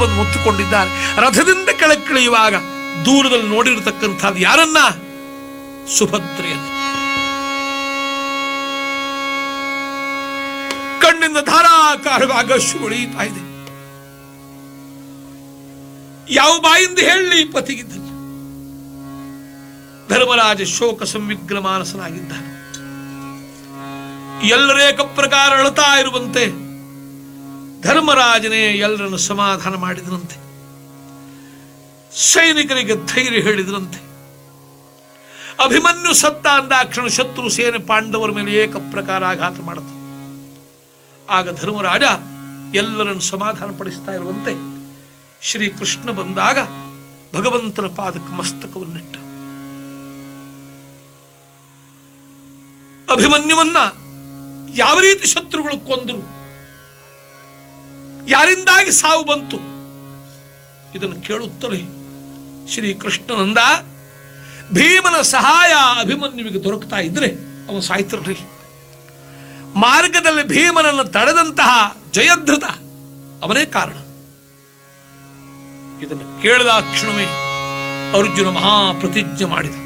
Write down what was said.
ಬಂದು ಮುತ್ತುಕೊಂಡಿದ್ದಾರೆ ರಥದಿಂದ ಕೆಳಕ್ಕಿಳಿಯುವಾಗ ದೂರದಲ್ಲಿ ನೋಡಿರತಕ್ಕಂಥದ್ದು ಯಾರನ್ನ ಸುಭದ್ರೆಯನ್ನು ಕಣ್ಣಿಂದ ಧಾರಾಕಾರವಾಗಿ ಅಶ್ರು ಹೊಳೆಯುತ್ತಾ ಇದೆ ಯಾವ ಬಾಯಿಂದ ಹೇಳಿ ಪತಿಗಿದ್ದ ಧರ್ಮರಾಜ ಶೋಕ ಸಂವಿಗ್ನ ಮಾನಸನಾಗಿದ್ದಾನೆ ಎಲ್ಲರೇಕ ಪ್ರಕಾರ ಅಳುತ್ತಾ ಇರುವಂತೆ ಧರ್ಮರಾಜನೇ ಎಲ್ಲರನ್ನು ಸಮಾಧಾನ ಮಾಡಿದನಂತೆ ಸೈನಿಕರಿಗೆ ಧೈರ್ಯ ಹೇಳಿದರಂತೆ ಅಭಿಮನ್ಯು ಸತ್ತ ಅಂದಾಕ್ಷಣ ಶತ್ರು ಸೇನೆ ಪಾಂಡವರ ಮೇಲೆ ಏಕ ಪ್ರಕಾರ ಆಘಾತ ಮಾಡುತ್ತೆ ಆಗ ಧರ್ಮರಾಜ ಎಲ್ಲರನ್ನು ಸಮಾಧಾನ ಪಡಿಸ್ತಾ ಇರುವಂತೆ ಶ್ರೀಕೃಷ್ಣ ಬಂದಾಗ ಭಗವಂತನ ಪಾದಕ್ಕೆ ಮಸ್ತಕವನ್ನಿಟ್ಟ ಅಭಿಮನ್ಯುವನ್ನ ಯಾವ ರೀತಿ ಶತ್ರುಗಳು ಕೊಂದರು ಯಾರಿಂದಾಗಿ ಸಾವು ಬಂತು ಇದನ್ನು ಕೇಳುತ್ತಲೇ ಶ್ರೀಕೃಷ್ಣನಂದ ಭೀಮನ ಸಹಾಯ ಅಭಿಮನ್ಯುವಿಗೆ ದೊರಕ್ತಾ ಇದ್ರೆ ಅವನು ಸಾಯ್ತಿರ್ಲಿ ಮಾರ್ಗದಲ್ಲಿ ಭೀಮನನ್ನು ತಡೆದಂತಹ ಜಯಧೃತ ಅವನೇ ಕಾರಣ ಇದನ್ನು ಕೇಳಿದ ಕ್ಷಣವೇ ಅರ್ಜುನ ಮಹಾಪ್ರತಿಜ್ಞೆ ಮಾಡಿದ